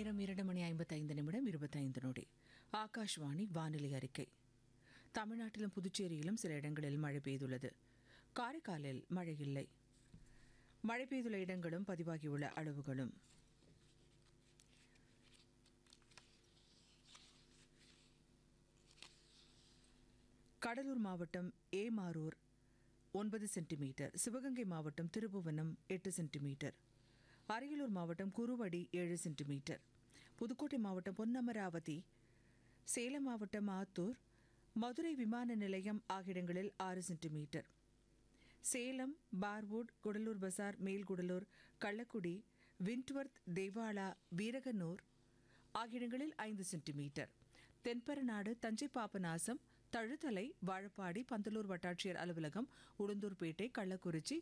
நேரம் இரண்டு மணி ஐம்பத்தைந்து நிமிடம் இருபத்தைந்து நொடி ஆகாஷ்வாணி வானிலை அறிக்கை தமிழ்நாட்டிலும் புதுச்சேரியிலும் சில இடங்களில் மழை பெய்துள்ளது காரைக்காலில் மழை இல்லை மழை பெய்துள்ள இடங்களும் பதிவாகியுள்ள அளவுகளும் கடலூர் மாவட்டம் ஏமாரூர் ஒன்பது சென்டிமீட்டர் சிவகங்கை மாவட்டம் திருபுவனம் எட்டு சென்டிமீட்டர் அரியலூர் மாவட்டம் குருவடி ஏழு சென்டிமீட்டர் புதுக்கோட்டை மாவட்டம் பொன்னமராவதி சேலம் மாவட்டம் ஆத்தூர் மதுரை விமான நிலையம் ஆகிய இடங்களில் ஆறு சென்டிமீட்டர் சேலம் பார்வுட் குடலூர் பசார் மேல்குடலூர் கள்ளக்குடி விண்ட்வர்த் தேவாலா வீரகனூர் ஆகிய இடங்களில் ஐந்து சென்டிமீட்டர் தென்பரநாடு தஞ்சை பாபநாசம் தழுத்தலை வாழப்பாடி பந்தலூர் வட்டாட்சியர் அலுவலகம் உளுந்தூர்பேட்டை கள்ளக்குறிச்சி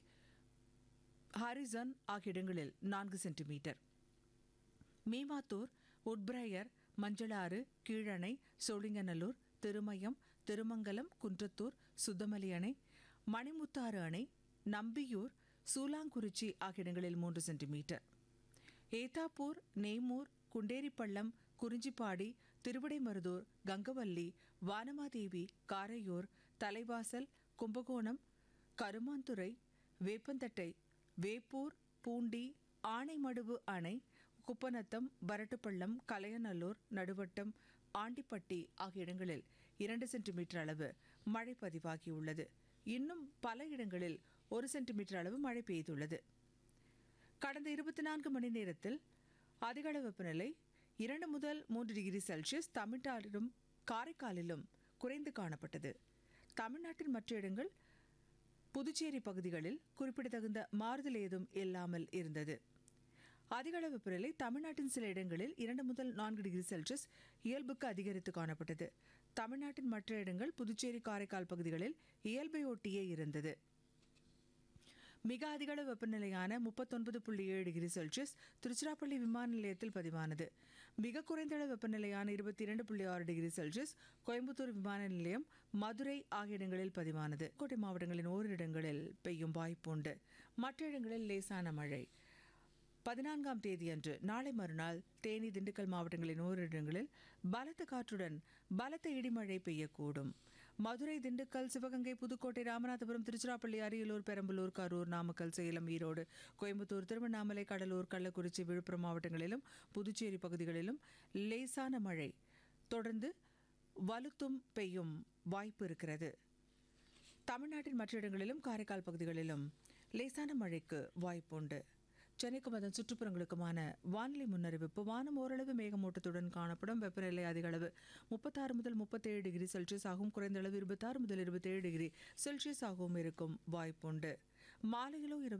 ஹாரிசன் ஆகிய இடங்களில் நான்கு சென்டிமீட்டர் மீமாத்தூர் உட்பிரையர் மஞ்சளாறு கீழணை சோழிங்கநல்லூர் திருமயம் திருமங்கலம் குன்றத்தூர் சுத்தமலி அணை மணிமுத்தாறு அணை நம்பியூர் சூலாங்குறிச்சி ஆகிய இடங்களில் மூன்று சென்டிமீட்டர் ஏத்தாப்பூர் நெய்மூர் குண்டேரிப்பள்ளம் குறிஞ்சிப்பாடி திருவிடைமருதூர் கங்கவல்லி வானமாதேவி காரையூர் தலைவாசல் கும்பகோணம் கருமாந்துறை வேப்பந்தட்டை வேப்பூர் பூண்டி ஆனைமடுவு அணை குப்பநத்தம் வரட்டுப்பள்ளம் கலையநல்லூர் நடுவட்டம் ஆண்டிப்பட்டி ஆகிய இடங்களில் இரண்டு சென்டிமீட்டர் அளவு மழை பதிவாகியுள்ளது இன்னும் பல இடங்களில் ஒரு சென்டிமீட்டர் அளவு மழை பெய்துள்ளது கடந்த இருபத்தி நான்கு மணி நேரத்தில் அதிகளவு வெப்பநிலை இரண்டு முதல் மூன்று டிகிரி செல்சியஸ் தமிழ்நாட்டிலும் காரைக்காலிலும் குறைந்து காணப்பட்டது தமிழ்நாட்டின் மற்ற இடங்கள் புதுச்சேரி பகுதிகளில் குறிப்பிடத்தகுந்த மாறுதல் ஏதும் இல்லாமல் இருந்தது அதிகளவு வெப்பநிலை தமிழ்நாட்டின் சில இடங்களில் இரண்டு முதல் நான்கு டிகிரி செல்சியஸ் இயல்புக்கு அதிகரித்து காணப்பட்டது தமிழ்நாட்டின் மற்ற இடங்கள் புதுச்சேரி காரைக்கால் பகுதிகளில் இயல்பை ஒட்டியே இருந்தது மிக அதிகளவு வெப்பநிலையான முப்பத்தொன்பது புள்ளி ஏழு டிகிரி செல்சியஸ் திருச்சிராப்பள்ளி விமான நிலையத்தில் பதிவானது மிக குறைந்த அளவு வெப்பநிலையான இருபத்தி இரண்டு புள்ளி ஆறு டிகிரி செல்சியஸ் கோயம்புத்தூர் விமான நிலையம் மதுரை ஆகிய இடங்களில் பதிவானது கோட்டை மாவட்டங்களின் ஓரிரு இடங்களில் பெய்யும் வாய்ப்புண்டு மற்ற இடங்களில் லேசான மழை பதினான்காம் தேதியன்று நாளை மறுநாள் தேனி திண்டுக்கல் மாவட்டங்களின் ஓரிரு இடங்களில் பலத்த காற்றுடன் பலத்த இடிமழை பெய்யக்கூடும் மதுரை திண்டுக்கல் சிவகங்கை புதுக்கோட்டை ராமநாதபுரம் திருச்சிராப்பள்ளி அரியலூர் பெரம்பலூர் கரூர் நாமக்கல் சேலம் ஈரோடு கோயம்புத்தூர் திருவண்ணாமலை கடலூர் கள்ளக்குறிச்சி விழுப்புரம் மாவட்டங்களிலும் புதுச்சேரி பகுதிகளிலும் லேசான மழை தொடர்ந்து வலுத்தும் பெய்யும் வாய்ப்பு இருக்கிறது தமிழ்நாட்டின் மற்ற இடங்களிலும் காரைக்கால் பகுதிகளிலும் லேசான மழைக்கு வாய்ப்புண்டு சென்னைக்கும் அதன் சுற்றுப்புறங்களுக்குமான வானிலை முன்னறிவிப்பு வானம் ஓரளவு மேகமூட்டத்துடன் காணப்படும் வெப்பநிலை அதிக அளவு முப்பத்தாறு முதல் முப்பத்தேழு டிகிரி செல்சியஸ் ஆகும் குறைந்த அளவு இருபத்தாறு முதல் இருபத்தேழு டிகிரி செல்சியஸ் ஆகவும் இருக்கும் வாய்ப்புண்டு மாலையிலோ இரவு